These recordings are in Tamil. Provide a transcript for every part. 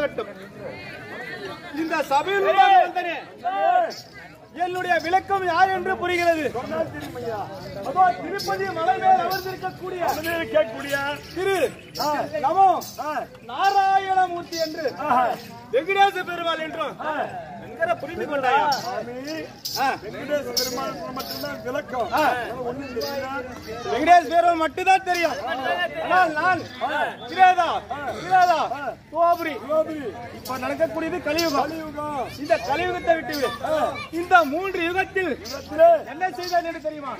இருக்கட்டும் இந்த சபையில் உள்ளவர்களே, என்னுடைய விளக்கம் யார் என்று புரிகிறது அதோ திருப்பதி மலை மேல் அமர்ந்திருக்கக்கூடிய கேட்கக்கூடிய திரு நமோ நாராயணமூர்த்தி என்று வெங்கடேச பெருமாள் என்றும் என்கிற புரிந்து கொண்டாயா ஆ. வெங்கடேச பெருமாள் மட்டும்தான் விளக்கம் ஆ. ஒண்ணும் தெரியல வெங்கடேஷ் பெருமாள் மட்டும்தான் தெரியும் ஆனால் நான் கிரேதா கிரேதா தோபுரி இப்ப நடக்கக்கூடியது கலியுகம் கலியுகம் இந்த கலியுகத்தை விட்டு விடு. இந்த மூன்று யுகத்தில் என்ன செய்தேன் என்று தெரியுமா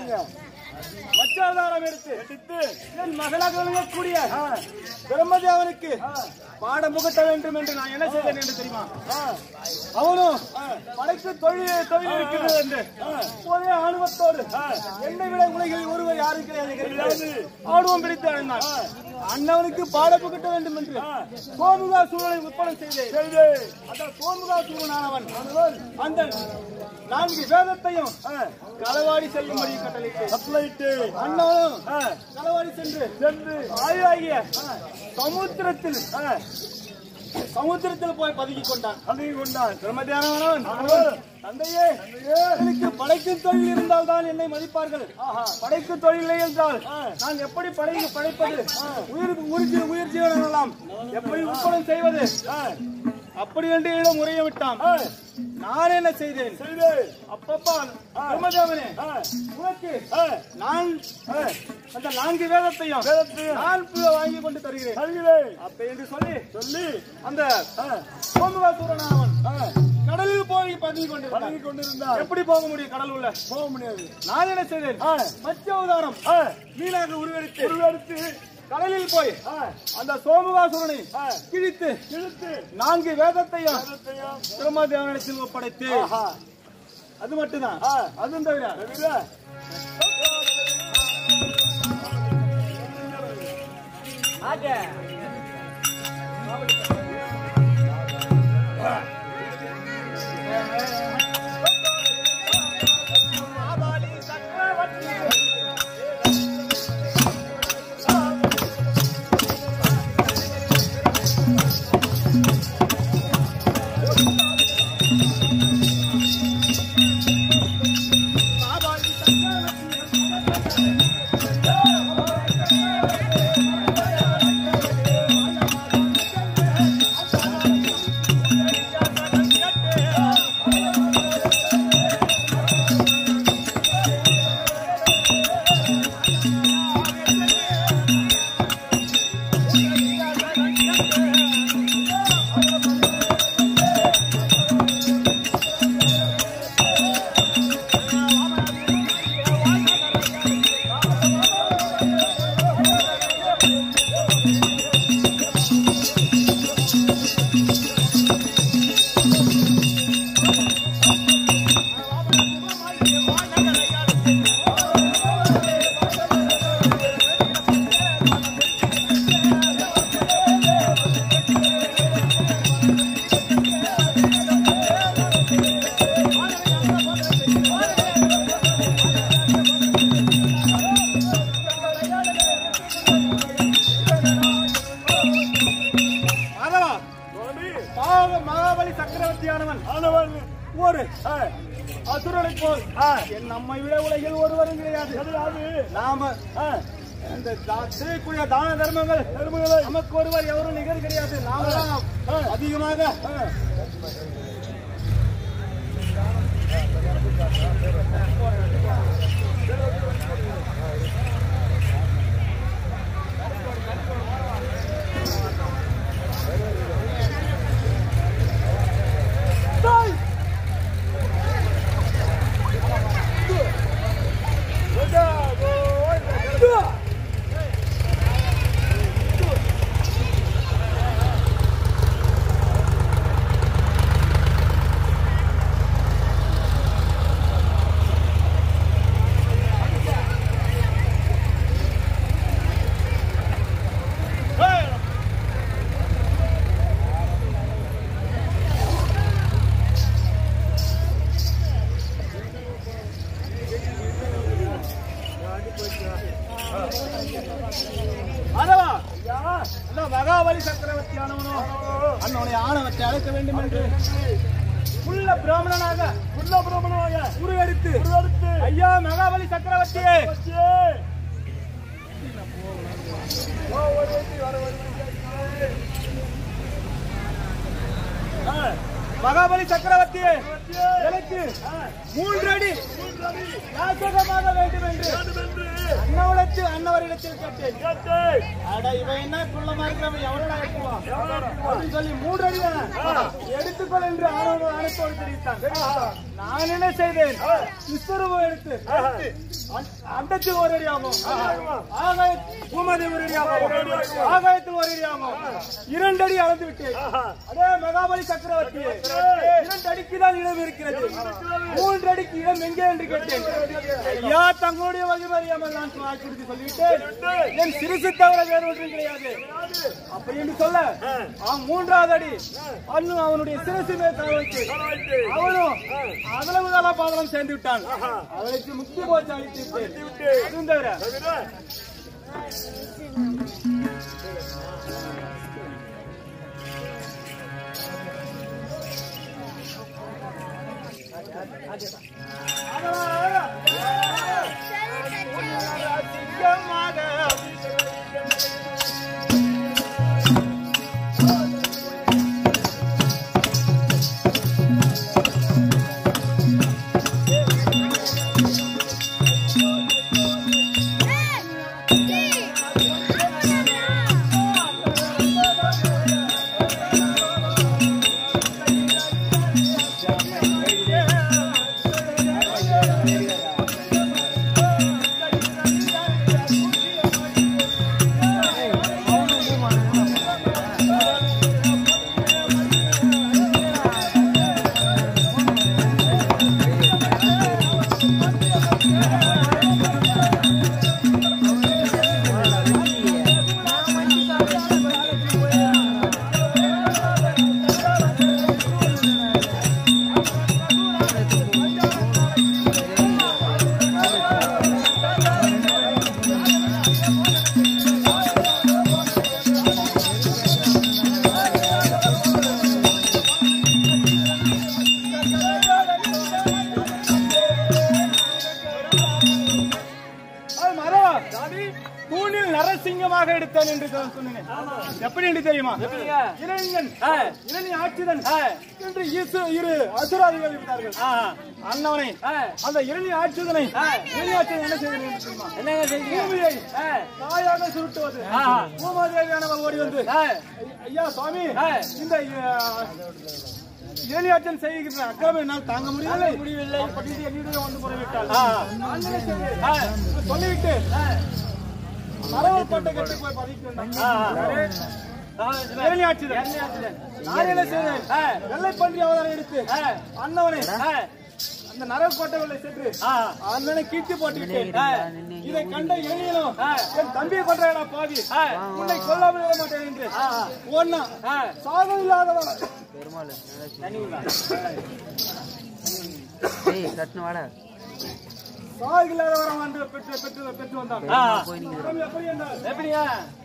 மச்சாவதாரம் எடுத்து என் மகளாக விளங்கக்கூடிய பிரம்மதேவனுக்கு பாடம் புகட்ட வேண்டும் என்று நான் என்ன செய்தேன் என்று தெரியுமா அவனும் படைக்கு தொழில் தொழில் இருக்கிறது என்று ஒரே ஆணுவத்தோடு என்னை விட உலகில் ஒருவர் யாரும் கிடையாது ஆணுவம் பிடித்து அழுந்தான் அண்ணவனுக்கு பாடம் புகட்ட வேண்டும் என்று சோமுகா சூழலை உற்பத்தி செய்தேன் அந்த சோமுகா சூழனானவன் அந்த நான்கு வேதத்தையும் களவாடி செல்லும்படி கட்டளையிட்டு அண்ணனும் களவாடி சென்று சென்று ஆயுளாகிய சமுத்திரத்தில் சமுத்திரத்தில் போய் பதுக்கிக் கொண்டான் பதவி கொண்டான் பிரம்மதியானவன் தந்தையே எனக்கு படைக்கும் தொழில் இருந்தால் தான் என்னை மதிப்பார்கள் படைக்கும் தொழில் இல்லை என்றால் நான் எப்படி படை படைப்பது உயிர் உயிர் ஜீ- உயிர் ஜீவனெல்லாம் எப்படி உட்படம் செய்வது அப்படி என்று என்னிடம் முறைய விட்டான் நான் என்ன செய்தேன் அப்பப்பா பிரம்மதேவனே உனக்கு நான் அந்த நான்கு வேதத்தையும் நான் வாங்கி கொண்டு தருகிறேன் அப்ப என்று சொல்லி சொல்லி அந்த சோமகாசூரனாவன் கடலில் போய் பதுங்கி கொண்டிருந்தான் கொண்டிருந்தான் எப்படி போக முடியும் கடல் உள்ள போக முடியாது நான் என்ன செய்தேன் மத்திய அவதாரம் மீனாக உருவெடுத்து உருவெடுத்து கடலில் போய் அந்த சோமகாசுரனை கிழித்து கிழித்து நான்கு வேதத்தையும் பிரம்மதேவனிடத்தில் ஒப்படைத்து அது மட்டும்தான் அதுவும் தவிர மாதவா பாவ மகாபலி சக்கரவர்த்தியானவன் ஆனவன் ஒரு அசுரனை போல் என் நம்மை விட உலகில் ஒருவரும் கிடையாது நாம இந்த தா- செய்யக்கூடிய தான தர்மங்கள் தர்மங்களை நமக்கு ஒருவர் எவரும் நிகர் கிடையாது நாம தான் அதிகமாக வேண்டும் என்று புள்ள பிராமணனாக புள்ள பிரபலமாக உருவெடுத்து உருவெடுத்து ஐயா மகாபலி சக்கரவர்த்தியே வச்சே. ஓ, ஒரு வண்டி, வர வண்டி. ஆ, மகாபலி சக்கரவர்த்தியே வச்சே. எனக்கு மூன்று அடி மூன்றடி யாசகமாக வேண்டும் என்று வேண்டுமென்று அன்னவரிடத்தில் அன்னவரிடத்தில் கேட்டேன் கேட்டேன். அட இவன் என்ன குள்ளமா இருக்கிறவன் எவ்வளவு எடுத்துவான் எவ்வளவு இருக்குமா? அப்படின்னு சொல்லி மூன்று அடி எடுத்துக்கொள் என்று ஆணவ அனுப்போடு தெரிவித்தான் நான் என்ன செய்தேன் விஸ்வரூபம் எடுத்து அ- அண்டத்தில் ஒரு அடி ஆகும் ஆகாய பூமதி ஒரு அடி ஆகும் ஆகாயத்தில் ஒரு அடி ஆகும் இரண்டு அடி அளந்து விட்டேன் அதே மகாபலி சக்கரவர்த்தி இரண்டு அடிக்கு தான் இடம் இருக்கிறது மூன்று அடிக்கு இடம் எங்கே என்று கேட்டேன் ஐயா தங்களுடைய வகிமறியாமல் நான் வாய்ப்பிடித்து சொல்லிவிட்டேன் என் சிறுசு தவிர வேறு ஒன்றும் கிடையாது அப்படி என்று சொல்ல அவன் மூன்றாவது அடி அண்ணு அவனுடைய சிறுசு மேல் தலை வைத்து பரவாயில்லை. அவனும் அவ்வளவு கால பாதலம் சேர்ந்து விட்டான் அவளுக்கு முக்தி போச்சு அழித்து விட்டேன் அதுவும் தவிர தவிர, அது மரம் தூணில் நரசிங்கமாக எடுத்தேன் என்று சொ- சொன்னேன் எப்படி என்று தெரியுமா இளைஞன் இளைஞன் ஆட்சிதன் என்று ஈசு இரு அசுராதிகள் இருந்தார்கள் அண்ணவனை அந்த இளைஞ ஆட்சிதனை இளைஞ ஆட்சிதன் என்ன செய்தது என்று தெரியுமா என்னங்க செஞ்சீங்க பூமியை தாயாக சுருட்டுவது பூமாதேவியானவள் ஓடி வந்து ஐயா சுவாமி இந்த ஏலியாட்டன் செய்கிற அக்கிரமம் என்னால் தாங்க முடியவில்லை முடியவில்லை அப்படின்னு என்னிடம் வந்து முறைவிட்டாள் நான் என்ன செய்தேன்? சொல்லிவிட்டு மரவ கோட்டை கட்டி போய் பதிக்கு ஏலியாட்சிதன் நான் என்ன செய்தேன் வெள்ளை பன்றி அவதாரம் எடுத்து அண்ணவனை அந்த நரக கோட்டைகளை சென்று அண்ணனை கீழ்த்தி போட்டுவிட்டேன் இதை கண்ட எளியனும் என் தம்பியை பண்றா பாவி உன்னை கொல்லாமல் விட மாட்டேன் என்று ஒன்னா சாதம் இல்லாதவன் பெருமாள் ஏய் கட்டுன வாடா சாகு இல்லாதவன் என்று பெற்று பெற்று பெற்று வந்தான் உடம்பு எப்படி என்றால் எப்படியா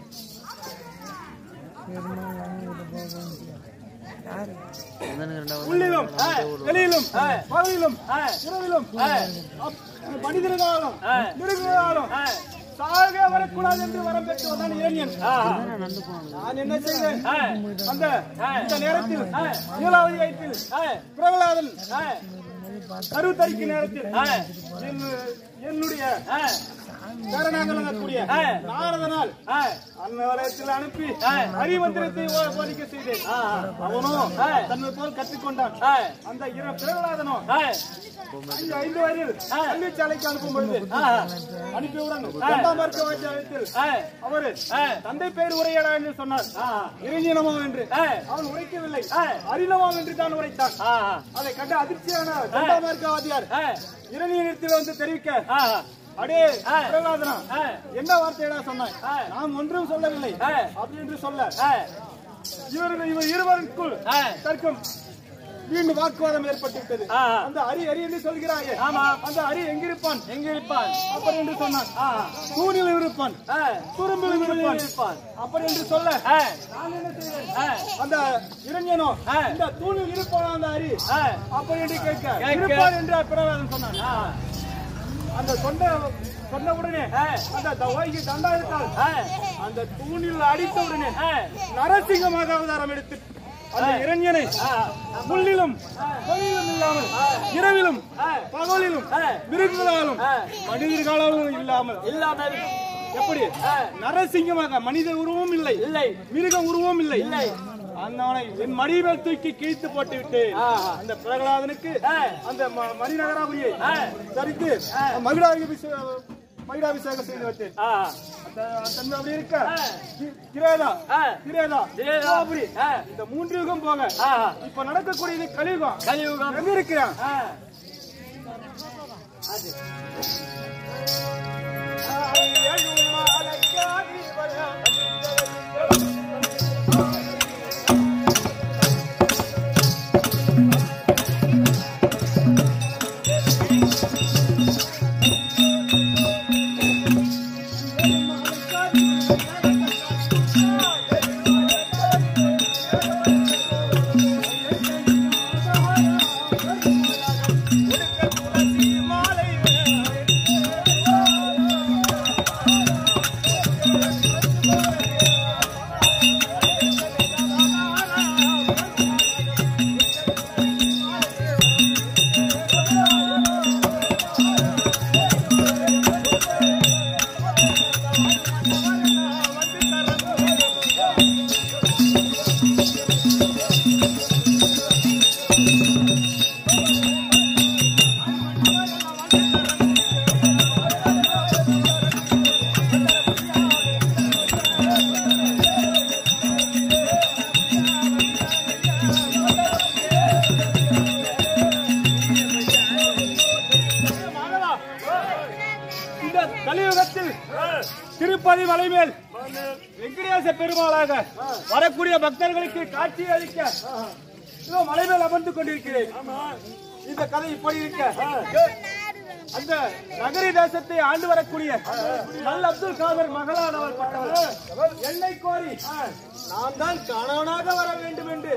வந்தனுக்கு ரெண்டாவது உள்ளிலும் வெளியிலும் பகலிலும் இரவிலும் அப்- மனிதர்களாலும் மிருகங்களாலும் சாக வரக்கூடாது என்று வரம் பெற்று வந்தான் இளைஞன் நடந்து போனாங்க நான் என்ன செய்தேன் அந்த இந்த நேரத்தில் நீலாவதி வயிற்றில் பிரகலாதன் கருத்தரிக்கு நேரத்தில் என்- என்னுடைய காரணாக விளங்கக்கூடிய நாரதனால் அன்னவலயத்தில் அனுப்பி ஹரிமந்திரத்தை ஓ- போதிக்க செய்தேன் அவனும் தன்னை போல் கற்றுக்கொண்டான் அந்த இர பிரகலாதனும் ஐந்து ஐந்து வயதில் கல்வி சாலைக்கு அனுப்பும் பொழுது அனுப்பியவுடன் இரண்டாம் மார்க்க வாத்தியாயத்தில் அவரு தந்தை பேர் உரையாடா என்று சொன்னார் இறைஞனமோ என்று அவன் உரைக்கவில்லை அரிணமாம் என்று தான் உரைத்தான் அதை கண்டு அதிர்ச்சியான இரண்டாம் மார்க்க வாத்தியார் இறைஞனிடத்தில் வந்து தெரிவிக்க அடே பிரகலாதனா என்ன வார்த்தையடா சொன்னாய் நான் ஒன்றும் சொல்லவில்லை அப்படி என்று சொல்ல இவர்கள் இவர் இருவருக்குள் தர்க்கம் வீண்டு வாக்குவாதம் ஏற்பட்டு விட்டது ஆ. அந்த அரி அரி என்று சொல்கிறாயே ஆமா. அந்த அரி எங்கிருப்பான் எங்க இருப்பான் அப்படி என்று சொன்னான் ஆ. தூணில் இருப்பான் ஆ. துரும்பில் இருப்பான் இருப்பான் அப்படி என்று சொல்ல ஆ. நான் என்ன செய்வேன் ஆ. அந்த இளைஞனோ ஆ. இந்த தூணில் இருப்பானா அந்த அரி ஆ. அப்படி என்று கேட்க கேட்க. இருப்பான் என்று பிரவேதம் சொன்னான் ஆ. அந்த சொன்ன சொன்ன உடனே ஆ. அந்த தவாய்க்கு தண்டாயத்தால் ஆ. அந்த தூணில் அடித்த உடனே ஆ. நரசிங்கமாக அவதாரம் எடுத்து அந்த இளைஞனை முள்ளிலும் தொழிலும் இல்லாமல் இரவிலும் பகலிலும் மிருகங்களாலும் மனிதர்களாலும் இல்லாமல் இல்லாமல் எப்படி நரசிங்கமாக மனித உருவம் இல்லை இல்லை மிருக உருவம் இல்லை இல்லை. அந்தவனை என் மடிமேல் தூக்கி கிழித்து போட்டு விட்டு ஆஹா. அந்த பிரகலாதனுக்கு ஆ. அந்த ம- மணிநகராபுரியை ஆ. சரித்து மகிழாபிஷே மகிழாபிஷேகம் செய்து விட்டேன் ஆ. அந்த தன்மை அப்படி இருக்க ஆ. கி- கிரேதா ஆ. கிரேதா கிரேதா. கோபுரி ஆ. இந்த மூன்று யுகம் போக ஆ. இப்ப நடக்கக்கூடியது கலியுகம் கலியுகம் எங்க இருக்கிறான் ஆ. இந்த கலியுகத்தில் திருப்பதி மலைமேல் வெங்கடேச பெருமாளாக வரக்கூடிய பக்தர்களுக்கு காட்சி அளிக்க இதோ மலைமேல் அமர்ந்து கொண்டிருக்கிறேன் இந்த கதை இப்படி இருக்க அந்த நகரி தேசத்தை ஆண்டு வரக்கூடிய நல் அப்துல் காதர் மகளானவர் பட்டவர் என்னை கோரி நான் தான் கணவனாக வர வேண்டும் என்று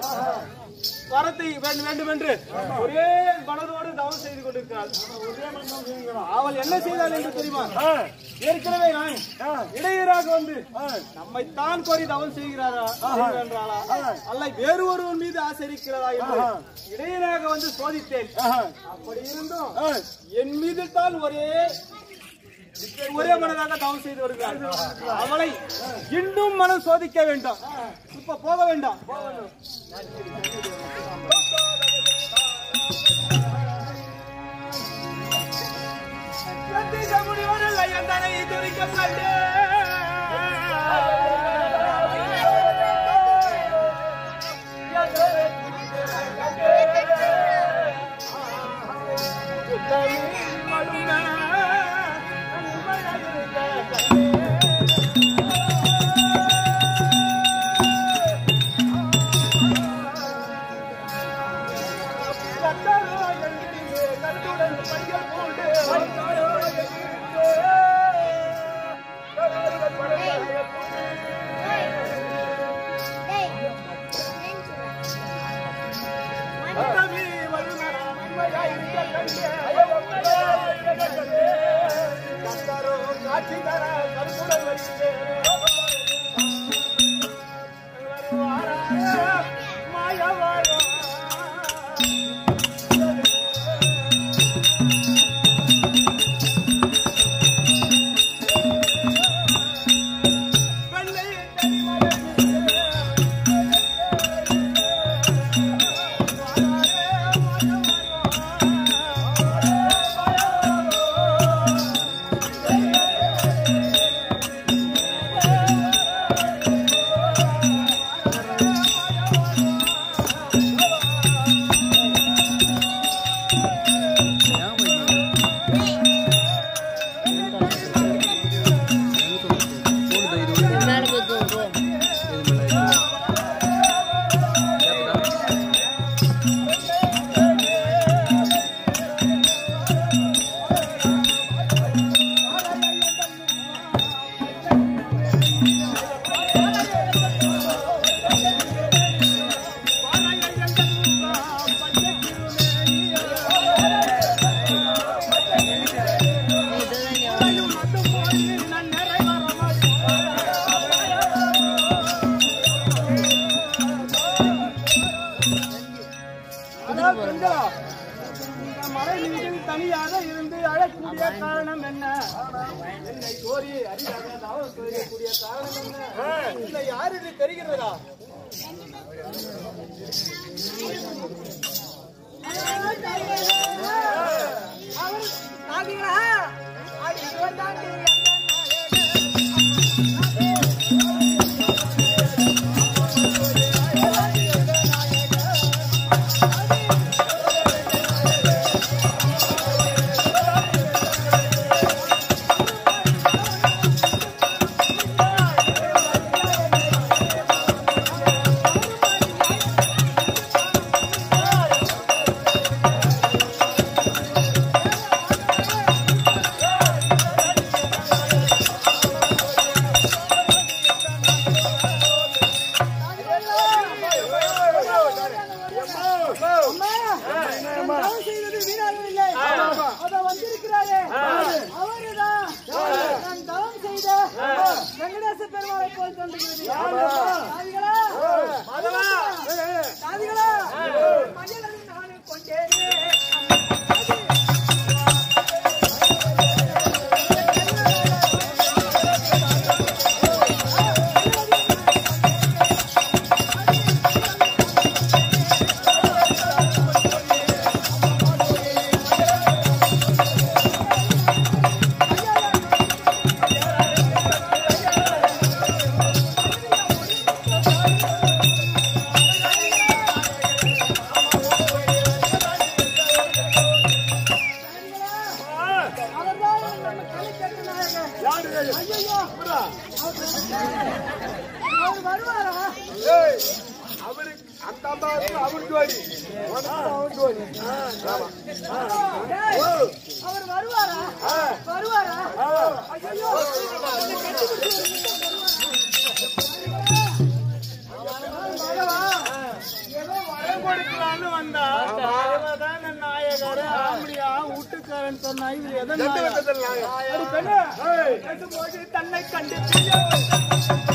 வரத்தை வேண்டும் வேண்டும் என்று ஒரே மனதோடு தவம் செய்து கொண்டிருக்கிறார் அவள் என்ன செய்தாள் என்று தெரியுமா ஏற்கனவே நான் இடையராக வந்து நம்மைத்தான் கோரி தவம் செய்கிறாரா என்றாளா அல்ல வேறு ஒருவன் மீது ஆசை இருக்கிறதா என்று இடையராக வந்து சோதித்தேன் அப்படி இருந்தும் என் மீது தான் ஒரே ஒரே மனதாக தவம் செய்து வருகிறார் அவளை இன்னும் மனம் சோதிக்க வேண்டாம் இப்ப போக வேண்டாம் பிரத்யேக முடிவதில்லை என்றனை துரிக்கப் Hey! அழக்கூடிய காரணம் என்ன என்னை கோரி அரிதாக தவம் செய்யக்கூடிய காரணம் என்ன இல்லை யார் என்று தெரிகிறதா வெங்கடேச பெருமாளை போல் தோன்றுகிறது சாதிகளா சாதிகளா மஞ்சள் நானே கொண்டேனே அவர்தான் நம்ம கலைக்கட்டு நாயகன் ஐயோ அவர் வருவாரா அவருக்கு அந்த அம்மாவுக்கு அவர் ஜோடி உனக்கு அவன் ஜோடி டேய், அவர் வருவாரா வருவாரா ஐயோ என்னை கட்டி பிடிச்சு ஏதோ வர கொடுக்கலான்னு வந்தா தான் நாயகர் ஆம்படியா வீட்டுக்காரன் சொன்னா இவர் எதன் எந்த நாயகர்? விதத்தில் நாயகர்? அடி பெண்ணு, கட்டும்போது தன்னை கண்டு பிரிய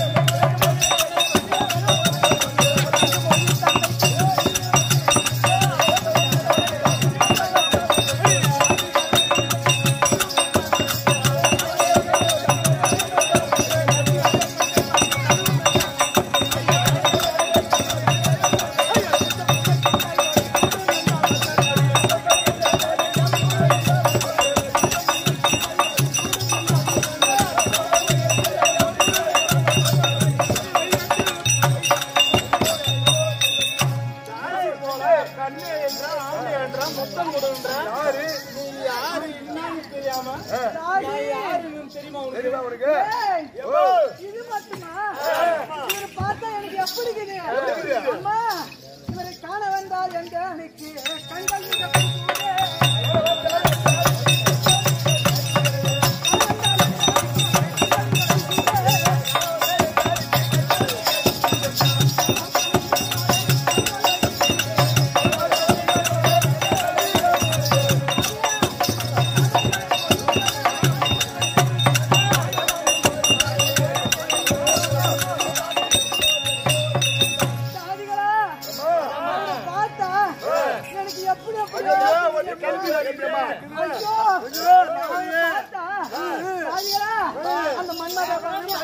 தாய் போல கண்ணு என்றான் ஆம்பளை என்றான் முத்தம் கொடுன்றான் யாரு நீ யாரு என்னன்னு தெரியாம தாயி. நான் யாருன்னு தெரியுமா உனக்கு தெரியுமா உனக்கு ஏய், ஓ இது மட்டுமா இவரை பார்த்தா எனக்கு எப்படி இருக்குது அம்மா இவரை காண வந்தால் என்ற அன்னைக்கு கண்கள் மிக கூசுதே. சாதிகளா அவரை பார்த்தா எனக்கு எப்படி எப்படியோ ஒரு கேள்வி கேட்கிறேம்மா. ஐயோ அவரை பார்த்தா சாதிகளா அந்த மன்மத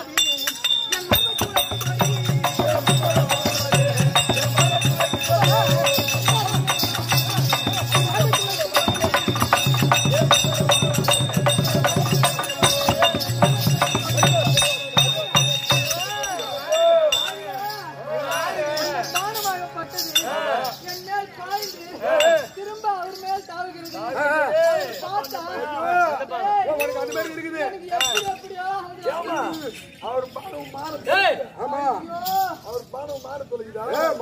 தானமாகப்பட்டது என் மேல் பாய்ந்து திரும்ப அவர் மேல் தாவுகிறது அவரை பார்த்தா ஏய், உனக்கு அந்த மாதிரி இருக்குது எனக்கு எப்படி எப்படியோ அது அவர் பானம் மாற ஆமா அவர் பானம் மாற தொலைக்குதா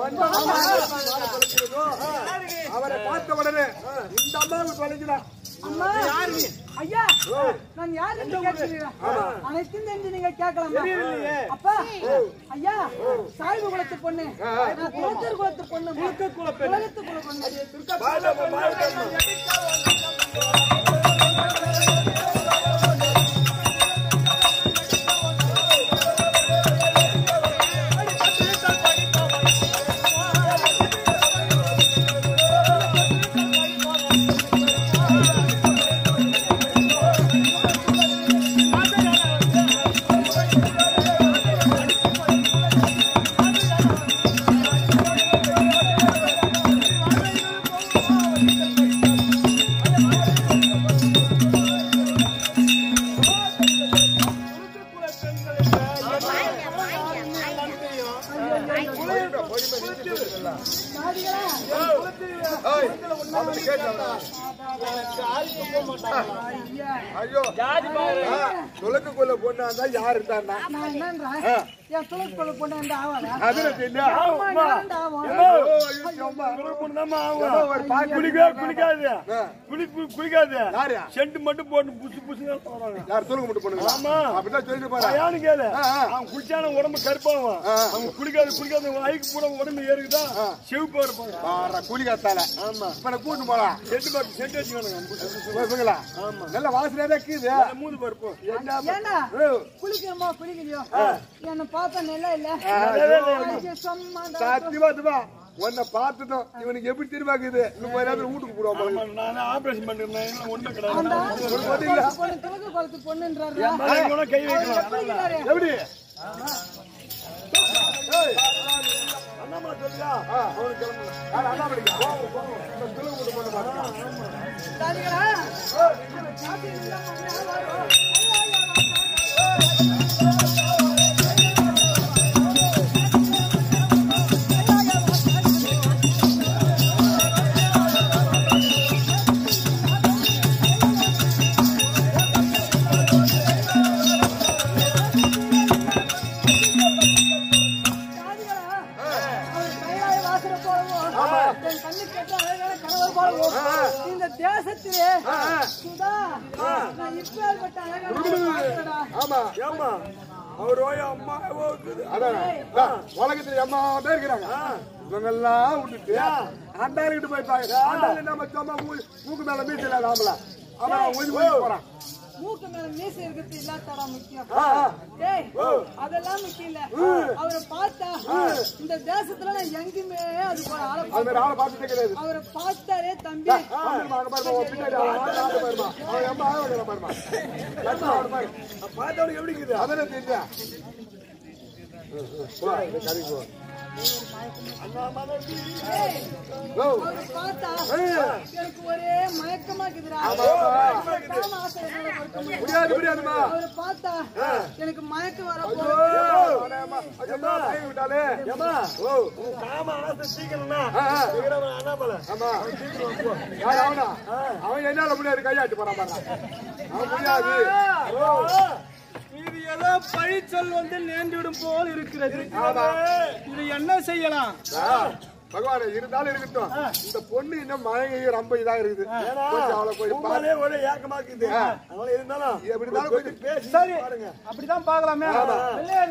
அவரை பார்த்த உடனே இந்த அம்மாவுக்கு தொலைக்குதா அம்மா ஐயா நான் யார் என்று கேட்கிறீங்க அனைத்தும் தெரிஞ்சு நீங்க கேட்கலாமா அப்பா ஐயா சாய்வு குலத்து பொண்ணு நான் குலத்தூர் குலத்து பொண்ணு முழுக்க குல குலத்து குல பொண்ணு பாடம் மாறுதல் ஐயா போக மாட்டாங்க ஐயா ஐயோ ஜாதி பாரு துலக்குள்ள பொண்ணா இருந்தா யாரு இருந்தா நான் என்னன்றா என் துளசி கொள்ள பொண்ணு வந்து ஆவாதா அதுல தெரியா அம்மா நான் ஆகும் குளிக்கா குளிக்காது குளி குளி- குளிக்காது யாரு? சென்ட் மட்டும் போட்டு புசு புசு போறாங்க யார் துலக்கு மட்டும் பொண்ணுங்களா ஆமா. அப்படிதான் சொல்லிட்டு போறா ஏன்னு கேளு ஆ, ஆ. அவன் குளிச்சான உடம்பு கருப்பாவான் அவங்க குளிக்காது குளிக்காது ஐக்கு பூரா உடம்பு ஏறுக்குதா செவப்பா இருப்பாங்க பாரா கூலி காத்தால ஆமா இப்ப நான் கூட்டு போலாம் சென்ட் பாட்டு சென்ட் வச்சுக்கணும் இவங்களா நல்ல வாசனையா இருக்குது மூது பருப்போம் ஏண்டா ஓ, குளிக்கிறோமோ குளிக்கலையோ என்ன பார்த்தா நல்லா இல்ல ஐயோ, சும்மா தான். சத்தியமா அதுவா உன்னை பார்த்துட்டோம் இவனுக்கு எப்படி திரும்பாக்குது இன்னும் கொஞ்ச நேரத்துல வீட்டுக்கு போடுவோம் நான் ஆபரேஷன் பண்ணிருந்தேன் ஒண்ணுமே கிடையாது அந்த பொண்ணு இல்ல. பொண்ணு துளசி குளத்து பொண்ணுன்றாரு தலைக்கு போனா கை வைக்கலாம் குளிக்கிறாரு எப்படி அண்ணாமா சொல்லியா ஆ, அவனுக்கு கிளம்பு. யார் அண்ணா படிக்க? போவோம், போவோம். இந்த துலக்கு மட்டும் பொண்ணு பாருங்க. தாதிகளா? காப்பி இருந்தா மட்டும் வரும். ஐயா, ஐயா, தாதிகளா? அவர் கைலாய வாசனை போலவும், என் கண்ணுக்கு எட்ட அழகான கணவர் போலவும், இந்த தேசத்திலே சுதா நான் இப்பேற்பட்ட அழகான ஒரு வாழ்க்கைடா. ஆமா ஏமா அவர் ஓய அம்மா ஓக்குது அதான் அதான், உலகத்துல எம்மா பேர் இருக்கிறாங்க இவங்க எல்லாம் விட்டுட்டு அண்டாருக்கிட்டு போயிருப்பாங்க அண்டாரு நம்ம சும்மா மூ- மூக்கு மேல மீட்டு இல்லாத ஆம்பளை அவன் ஒதுக்கி ஒதுக்கி போறான் மூக்கு மேல மீசை இருக்கிறது இல்லாதடா முக்கியம் ஆ, ஆ. டேய் அதெல்லாம் முக்கியம் இல்ல அவரை பார்த்தா இந்த தேசத்துல நான் எங்கேயுமே அது போல ஆளை அது பார்க்க மாதிரி ஆளை பார்த்துட்டே கிடையாது அவரை பார்த்தாரே தம்பி வந்துருமா, அங்க பாருமா, உன் பின்னாடி அவன் ஆளு ஆளு பாருமா. அவன் எம்மா ஆளு வைக்கிறான் பாருமா. லட்சம் ஆளு பாரு. பார்த்தவனுக்கு எப்படி இருக்குது அதானே தெரியுதா? போ, இந்த கடைக்கு போ. ஓ, அவரை பார்த்தா எனக்கு ஒரே மயக்கமா இருக்குதுடா ஆமா. மயக்கமா ஆசை என்னால மறுக்க முடியாது. முடியாது முடியாதுமா அவரை பார்த்தா எனக்கு மயக்கம் வர ஐயோ, போகுது. அடேம்மா, ஐயம்மா, தாய் விட்டாளே. ஏமா ஓ, உன் காம ஆசை சீக்கிரம்னா ஆ, ஆ. சீக்கிரம் அண்ணாமலை ஆமா. யார் அவனா? அவன் என்னால முடியாது கையாட்டு போறான் பாரு. அவன் முடியாது இது ஏதோ பழி சொல் வந்து நேர்ந்துவிடும் போல் இருக்கிறது ஆமா. இது என்ன செய்யலாம் ஆ, பகவானே இருந்தாலும் இருக்கட்டும் இந்த பொண்ணு இன்னும் மழை ரொம்ப இதா இருக்குது கொஞ்சம் அவளை கொஞ்சம் பாரு. பூமாலே ஒரே ஏக்கமாக்குது அதனால இருந்தாலும் எப்படி இருந்தாலும் கொஞ்சம் பேசி சரி பாருங்க அப்படிதான் பார்க்கலாமே ஆமா. வெளியே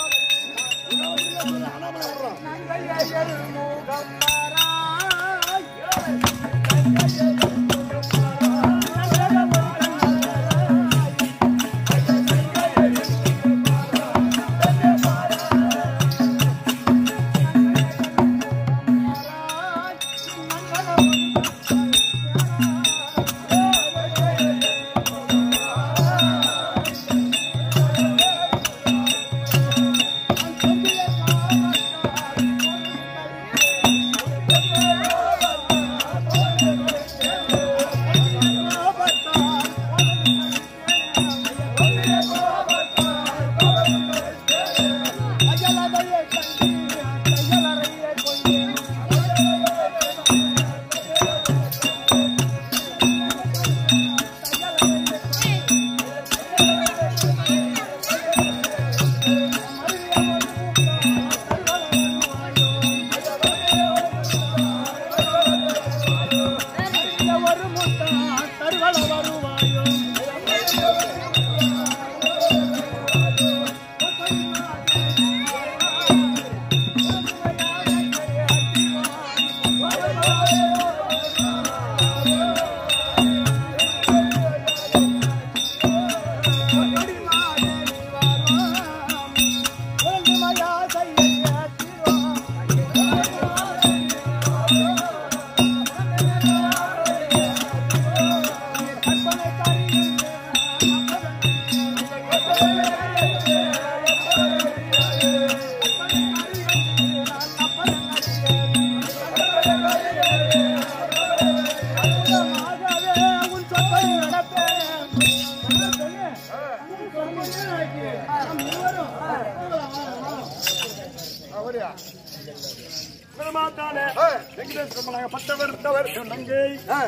அவரியா? மாத்தானே ஆ, வெங்கடேஸ்வரமலாக பட்டவர் தவர் நங்கை ஆ,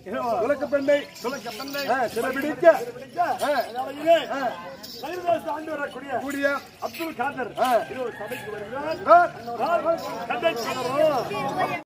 உலக பெண்ணை துலக்க பெண்ணை ஆ, சிறைபிடிக்க ஆ, அவையிலே சைவதாசு ஆண்டு வரக்கூடிய கூடிய அப்துல் காதர் ஆ. இது ஒரு சபைக்கு வருகிறார் ஆ, கதை